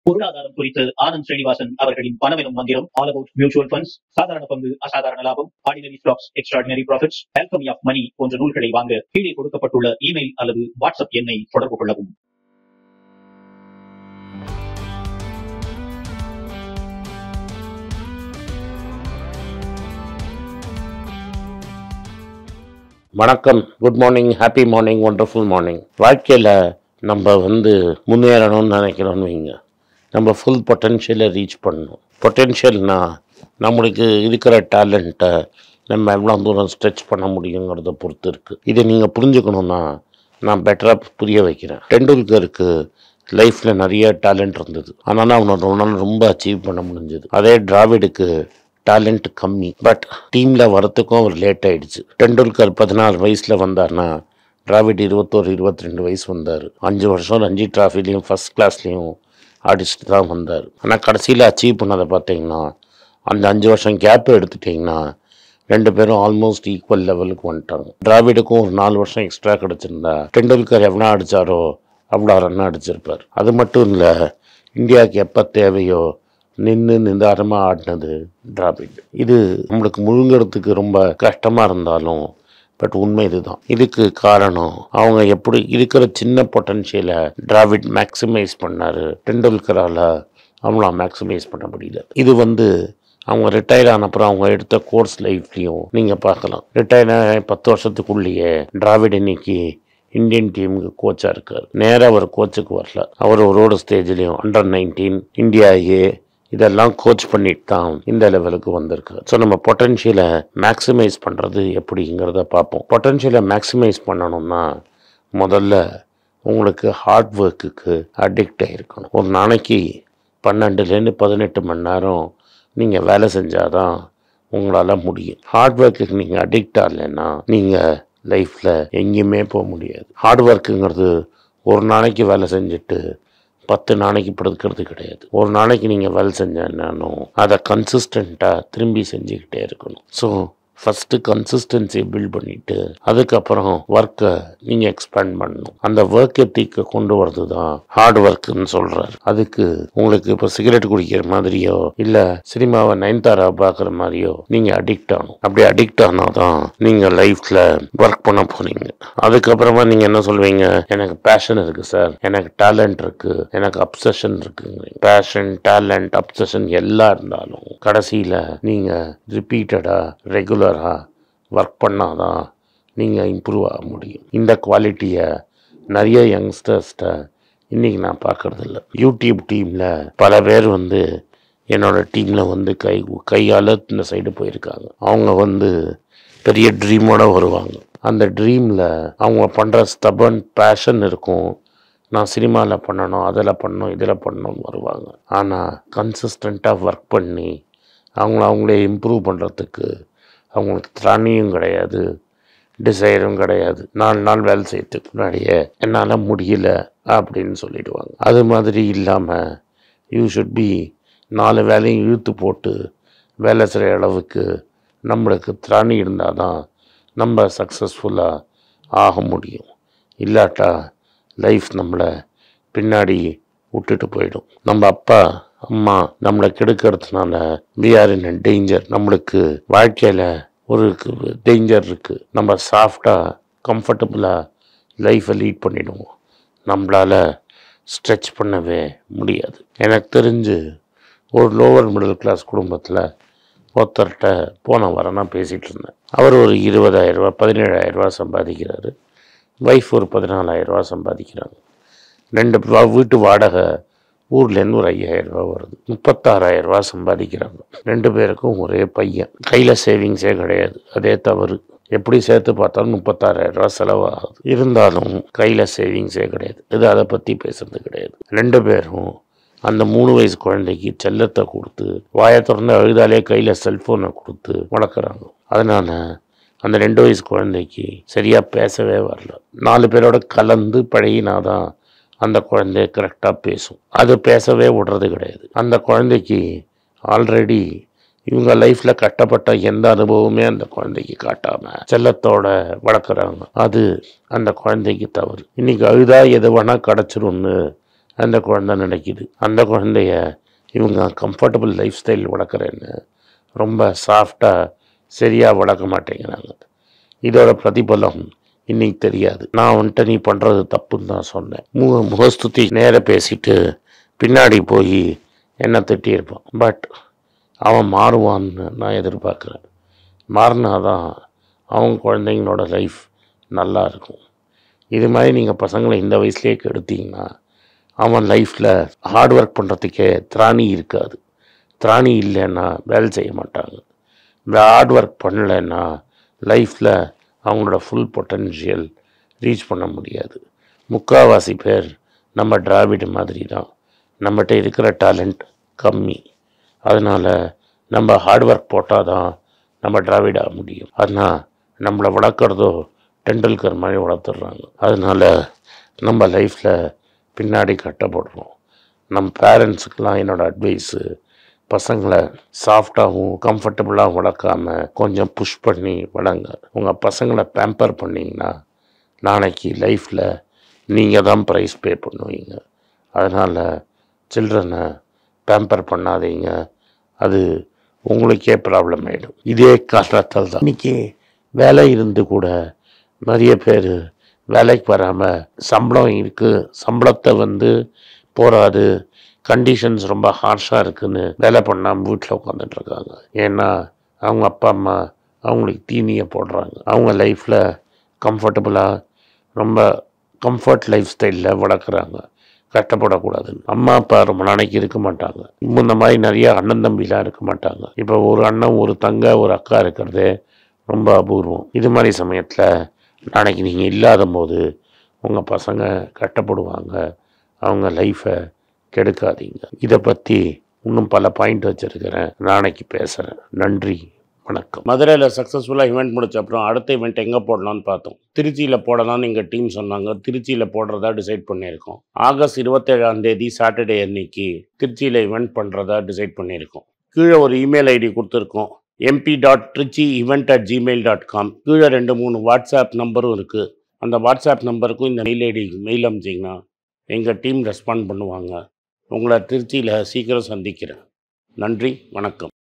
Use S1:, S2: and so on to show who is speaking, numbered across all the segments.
S1: பொருளாதாரம் குறித்து ஆனந்த் ஸ்ரீனிவாசன் அவர்களின் பணமெனும் மந்திரம் ஆல் அபவுட் மியூச்சுவல் ஃபண்ட்ஸ் சாதாரண பங்கு அசாதாரண லாபம் ordinary stocks extraordinary profits alchemy of money போன்ற நூல்களை வாங்க கீழே கொடுக்கப்பட்டுள்ள இமெயில் அல்லது வாட்ஸ்அப் எண்ணை தொடர்பு கொள்ளவும்
S2: வணக்கம் good morning happy morning wonderful morning வாழ்க்கையில் நம்ம வந்து முன்னேறணும்னு நினைக்கிறோம்னு வைங்க நம்ம ஃபுல் பொட்டென்ஷியலை ரீச் பண்ணணும் பொட்டென்ஷியல்னா நம்மளுக்கு இருக்கிற டேலண்ட்டை நம்ம எவ்வளோ தூரம் ஸ்ட்ரெச் பண்ண முடியுங்கிறத பொறுத்து இருக்குது இதை நீங்கள் புரிஞ்சுக்கணுன்னா நான் பெட்டராக புரிய வைக்கிறேன் டெண்டுல்கருக்கு லைஃப்பில் நிறைய டேலண்ட் இருந்தது ஆனால் அவனோட அவனால் ரொம்ப அச்சீவ் பண்ண முடிஞ்சது அதே டிராவிடுக்கு டேலண்ட் கம்மி பட் டீமில் வரத்துக்கும் அவர் லேட் ஆயிடுச்சு டெண்டுல்கர் பதினாறு வயசில் வந்தார்னா டிராவிட் இருபத்தோரு இருபத்தி ரெண்டு வயசு வந்தார் அஞ்சு வருஷம் ரஞ்சி டிராஃபிலையும் ஃபஸ்ட் கிளாஸ்லேயும் அடிச்சுட்டு தான் வந்தார் ஆனால் கடைசியில் அச்சீவ் பண்ணதை பார்த்தீங்கன்னா அந்த அஞ்சு வருஷம் கேப் எடுத்துட்டிங்கன்னா ரெண்டு பேரும் ஆல்மோஸ்ட் ஈக்குவல் லெவலுக்கு வந்துட்டாங்க டிராவிடுக்கும் ஒரு நாலு வருஷம் எக்ஸ்ட்ரா கிடச்சிருந்தா டெண்டுல்கர் எவ்வளோ அடித்தாரோ அவ்வளோ ரன் அடிச்சிருப்பார் அது மட்டும் இல்லை இந்தியாவுக்கு எப்போ தேவையோ நின்று நிதானமாக ஆடினது டிராவிட் இது நம்மளுக்கு முழுங்கிறதுக்கு ரொம்ப கஷ்டமாக இருந்தாலும் பட் உண்மை இதுதான் இதுக்கு காரணம் அவங்க எப்படி இருக்கிற சின்ன பொட்டன்ஷியலை டிராவிட் மேக்ஸிமைஸ் பண்ணாரு டெண்டுல்கரால் அவங்களாம் மேக்ஸிமைஸ் பண்ண முடியல இது வந்து அவங்க ரிட்டையர் ஆனப்புறம் அவங்க எடுத்த கோர்ஸ் லைஃப்லையும் நீங்கள் பார்க்கலாம் ரிட்டையர் ஆன பத்து வருஷத்துக்குள்ளேயே டிராவிட் இன்னைக்கு இந்தியன் டீமுக்கு கோச்சாக இருக்கார் நேராக அவர் கோச்சுக்கு வரல அவர் ஒரு ஸ்டேஜ்லேயும் அண்டர் நைன்டீன் இந்தியா ஏ இதெல்லாம் கோச் பண்ணிட்டு தான் இந்த லெவலுக்கு வந்திருக்கு ஸோ நம்ம பொட்டன்ஷியலை மேக்ஸிமைஸ் பண்ணுறது எப்படிங்கிறத பார்ப்போம் பொட்டன்ஷியலை மேக்ஸிமைஸ் பண்ணணும்னா முதல்ல உங்களுக்கு ஹார்ட் ஒர்க்குக்கு அடிக்ட் ஆகிருக்கணும் ஒரு நாளைக்கு பன்னெண்டுலேருந்து பதினெட்டு மணி நேரம் நீங்கள் வேலை செஞ்சாதான் உங்களால் முடியும் ஹார்ட் ஒர்க்குக்கு நீங்கள் அடிக்ட் ஆகலைன்னா நீங்கள் லைஃப்பில் எங்கேயுமே போக முடியாது ஹார்ட் ஒர்க்குங்கிறது ஒரு நாளைக்கு வேலை செஞ்சுட்டு பத்து நாளைக்கு படுக்கிறது கிடையாது ஒரு நாளைக்கு நீங்கள் வேலை செஞ்சேன்னாலும் அதை கன்சிஸ்டண்ட்டாக திரும்பி செஞ்சுக்கிட்டே இருக்கணும் ஸோ ஃபஸ்ட்டு கன்சிஸ்டன்சியை பில்ட் பண்ணிவிட்டு அதுக்கப்புறம் ஒர்க்கை நீங்கள் எக்ஸ்பேண்ட் பண்ணணும் அந்த ஒர்க் எத்திக்கை கொண்டு வரது தான் ஹார்ட் ஒர்க்குன்னு சொல்கிறாரு அதுக்கு உங்களுக்கு இப்போ சிகரெட் குடிக்கிற மாதிரியோ இல்லை சினிமாவை நயன்தாரா பார்க்குற மாதிரியோ நீங்கள் அடிக்ட் ஆகணும் அப்படி அடிக்ட் ஆனால் தான் நீங்கள் லைஃப்பில் ஒர்க் பண்ண போகிறீங்க அதுக்கப்புறமா நீங்கள் என்ன சொல்வீங்க எனக்கு பேஷன் இருக்குது சார் எனக்கு டேலண்ட் இருக்குது எனக்கு அப்சஷன் இருக்குங்க பேஷன் டேலண்ட் அப்சஷன் எல்லாம் இருந்தாலும் கடைசியில் நீங்கள் ரிப்பீட்டடாக ரெகுலராக ஒர்க் பண்ணாதான் நீங்கள் இம்ப்ரூவ் ஆக முடியும் இந்த குவாலிட்டியை நிறைய யங்ஸ்டர்ஸ்கிட்ட இன்றைக்கி நான் பார்க்கறதில்ல யூடியூப் டீமில் பல பேர் வந்து என்னோட டீமில் வந்து கை கையால் இந்த சைடு போயிருக்காங்க அவங்க வந்து பெரிய ட்ரீமோட வருவாங்க அந்த ட்ரீமில் அவங்க பண்ணுற ஸ்டபன் பேஷன் இருக்கும் நான் சினிமாவில் பண்ணணும் அதில் பண்ணணும் இதில் பண்ணணும்னு வருவாங்க ஆனால் கன்சிஸ்டண்ட்டாக ஒர்க் பண்ணி அவங்கள அவங்களே இம்ப்ரூவ் பண்ணுறதுக்கு அவங்களுக்கு திராணியும் கிடையாது டிசைரும் கிடையாது நாலு நாள் வேலை செய்யறதுக்கு முன்னாடியே என்னால் முடியல அப்படின்னு சொல்லிடுவாங்க அது மாதிரி இல்லாமல் யூ ஷுட் பி நாலு வேலையும் இழுத்து போட்டு வேலை செய்கிற அளவுக்கு நம்மளுக்கு திராணி இருந்தால் தான் நம்ம சக்ஸஸ்ஃபுல்லாக ஆக முடியும் இல்லாட்டா லைஃப் நம்மளை பின்னாடி விட்டுட்டு போயிடும் நம்ம அப்பா அம்மா நம்மளை கெடுக்கிறதுனால வி ஆர் இன் டேஞ்சர் நம்மளுக்கு வாழ்க்கையில் ஒரு டேஞ்சர் இருக்குது நம்ம சாஃப்டாக கம்ஃபர்டபுளாக லைஃப்பை லீட் பண்ணிடுவோம் நம்மளால் ஸ்ட்ரெச் பண்ணவே முடியாது எனக்கு தெரிஞ்சு ஒரு லோவர் மிடில் கிளாஸ் குடும்பத்தில் ஒருத்தர்கிட்ட போன வாரம் நான் பேசிகிட்டு இருந்தேன் அவர் ஒரு இருபதாயிரரூபா பதினேழாயிரரூபா சம்பாதிக்கிறாரு ஒய்ஃப் ஒரு பதினாலாயிரரூபா சம்பாதிக்கிறாங்க ரெண்டு வா- வீட்டு வாடகை ஊர்லேருந்து ஒரு ஐயாயிரம் ரூபா வருது முப்பத்தாறாயிரம் ரூபா சம்பாதிக்கிறாங்க ரெண்டு பேருக்கும் ஒரே பையன் கையில் சேவிங்ஸே கிடையாது அதே தவறு எப்படி சேர்த்து பார்த்தாலும் முப்பத்தாறாயிரம் ரூபா செலவாகுது இருந்தாலும் கையில் சேவிங்ஸே கிடையாது இது அதை பற்றி பேசுறது கிடையாது ரெண்டு பேரும் அந்த மூணு வயசு குழந்தைக்கு செல்லத்தை கொடுத்து வாயை திறந்து அழுதாலே கையில் செல்ஃபோனை கொடுத்து வளர்க்குறாங்க அதனால அந்த ரெண்டு வயசு குழந்தைக்கு சரியாக பேசவே வரல நாலு பேரோட கலந்து பழகினாதான் அந்த குழந்தை கரெக்டாக பேசும் அது பேசவே விடுறது கிடையாது அந்த குழந்தைக்கு ஆல்ரெடி இவங்க லைஃப்பில் கட்டப்பட்ட எந்த அனுபவமே அந்த குழந்தைக்கு காட்டாம செல்லத்தோட வளர்க்குறாங்க அது அந்த குழந்தைக்கு தவறு இன்னைக்கு அழுதா எது வேணா கிடச்சிரும்னு அந்த குழந்தை நினைக்குது அந்த குழந்தைய இவங்க கம்ஃபர்டபுள் லைஃப் ஸ்டைல் வளர்க்குறேன்னு ரொம்ப சாஃப்டாக சரியாக வளர்க்க மாட்டேங்கிறாங்க இதோட பிரதிபலம் இன்னைக்கு தெரியாது நான் வந்துட்டு நீ பண்ணுறது தப்புன்னு தான் சொன்னேன் முக முகஸ்துதி நேர பேசிட்டு பின்னாடி போய் என்ன திட்டியிருப்பான் பட் அவன் மாறுவான்னு நான் எதிர்பார்க்குறேன் மாறினாதான் அவங்க குழந்தைங்களோட லைஃப் நல்லா இருக்கும் இது மாதிரி நீங்கள் பசங்களை இந்த வயசுலேயே கெடுத்தீங்கன்னா அவன் லைஃப்பில் ஹார்ட் ஒர்க் பண்ணுறதுக்கே திராணி இருக்காது திராணி இல்லைன்னா வேலை செய்ய மாட்டாங்க இந்த ஹார்ட் ஒர்க் பண்ணலைன்னா லைஃப்பில் அவங்களோட ஃபுல் பொட்டன்ஷியல் ரீச் பண்ண முடியாது முக்காவாசி பேர் நம்ம டிராவிட் மாதிரி தான் நம்மகிட்ட இருக்கிற டேலண்ட் கம்மி அதனால் நம்ம ஹார்ட் ஒர்க் போட்டால் தான் நம்ம டிராவிட் ஆக முடியும் அதனால் நம்மளை வளர்க்குறதோ டெண்டுல்கர் மாதிரி வளர்த்துடுறாங்க அதனால் நம்ம லைஃப்பில் பின்னாடி கட்டப்படுறோம் நம்ம பேரண்ட்ஸுக்கெலாம் என்னோடய அட்வைஸு பசங்களை சாஃப்டாகவும் கம்ஃபர்டபுளாகவும் வளர்க்காம கொஞ்சம் புஷ் பண்ணி வளங்க உங்கள் பசங்களை பேம்பர் பண்ணிங்கன்னா நாளைக்கு லைஃப்பில் நீங்கள் தான் ப்ரைஸ் பே பண்ணுவீங்க அதனால் சில்ட்ரனை பேம்பர் பண்ணாதீங்க அது உங்களுக்கே ப்ராப்ளம் ஆகிடும் இதே காரணத்தால் தான் இன்றைக்கி வேலை இருந்து கூட நிறைய பேர் வேலைக்கு வராமல் சம்பளம் இருக்குது சம்பளத்தை வந்து போராது கண்டிஷன்ஸ் ரொம்ப ஹார்ஷாக இருக்குன்னு வேலை பண்ணாமல் வீட்டில் உட்காந்துட்டு இருக்காங்க ஏன்னா அவங்க அப்பா அம்மா அவங்களுக்கு தீனியை போடுறாங்க அவங்க லைஃப்பில் கம்ஃபர்டபுளாக ரொம்ப கம்ஃபர்ட் லைஃப் ஸ்டைலில் வளர்க்குறாங்க கஷ்டப்படக்கூடாதுன்னு அம்மா அப்பா ரொம்ப நாளைக்கு இருக்க மாட்டாங்க முன்ன மாதிரி நிறைய அண்ணன் தம்பிலாம் இருக்க மாட்டாங்க இப்போ ஒரு அண்ணன் ஒரு தங்க ஒரு அக்கா இருக்கிறதே ரொம்ப அபூர்வம் இது மாதிரி சமயத்தில் நாளைக்கு நீங்கள் இல்லாத போது உங்கள் பசங்க கஷ்டப்படுவாங்க அவங்க லைஃப்பை கெடுக்காதீங்க இதை பற்றி இன்னும் பல பாயிண்ட் வச்சுருக்கிறேன் நாளைக்கு பேசுகிறேன் நன்றி வணக்கம் மதுரையில் சக்ஸஸ்ஃபுல்லாக இவெண்ட் முடிச்ச அப்புறம் அடுத்த இவெண்ட் எங்கே போடலாம்னு பார்த்தோம் திருச்சியில் போடலாம்னு எங்கள் டீம் சொன்னாங்க திருச்சியில் போடுறதா டிசைட் பண்ணியிருக்கோம் ஆகஸ்ட் இருபத்தேழாம் தேதி சாட்டர்டே அன்னைக்கு திருச்சியில் இவெண்ட் பண்ணுறதா டிசைட் பண்ணியிருக்கோம் கீழே ஒரு இமெயில் ஐடி கொடுத்துருக்கோம் MP dot Trichy event at Gmail dot com கீழே ரெண்டு மூணு வாட்ஸ்அப் நம்பரும் இருக்குது அந்த வாட்ஸ்அப் நம்பருக்கும் இந்த மெயில் ஐடிக்கு மெயில் அனுப்பிச்சிங்கன்னா எங்கள் டீம் ரெஸ்பாண்ட் பண்ணுவாங்க உங்களை திருச்சியில் சீக்கிரம் சந்திக்கிறேன் நன்றி வணக்கம்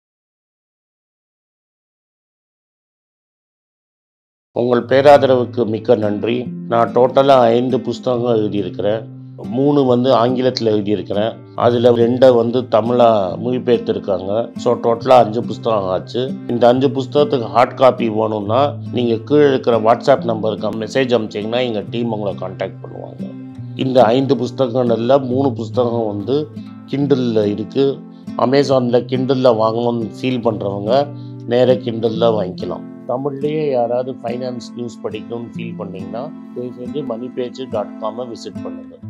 S2: உங்கள் பேராதரவுக்கு மிக்க நன்றி நான் டோட்டலாக ஐந்து புஸ்தகங்கள் எழுதியிருக்கிறேன் மூணு வந்து ஆங்கிலத்தில் எழுதியிருக்கிறேன் அதில் ரெண்டை வந்து தமிழாக மொழிபெயர்த்துருக்காங்க ஸோ டோட்டலாக அஞ்சு புஸ்தகம் ஆச்சு இந்த அஞ்சு புஸ்தகத்துக்கு ஹார்ட் காப்பி வேணும்னா நீங்கள் கீழே இருக்கிற வாட்ஸ்அப் நம்பருக்கு மெசேஜ் அனுப்பிச்சிங்கன்னா எங்கள் டீம் உங்களை காண்டாக்ட் பண்ணுவாங்க இந்த ஐந்து புஸ்தகங்களில் மூணு புஸ்தகம் வந்து கிண்டலில் இருக்குது அமேசானில் கிண்டலில் வாங்கணும்னு ஃபீல் பண்ணுறவங்க நேராக கிண்டலில் வாங்கிக்கலாம் தமிழ்லேயே யாராவது ஃபைனான்ஸ் நியூஸ் படிக்கணும்னு ஃபீல் பண்ணிங்கன்னா தயவு செஞ்சு மணி பேஜ் டாட் காமை விசிட் பண்ணுங்கள்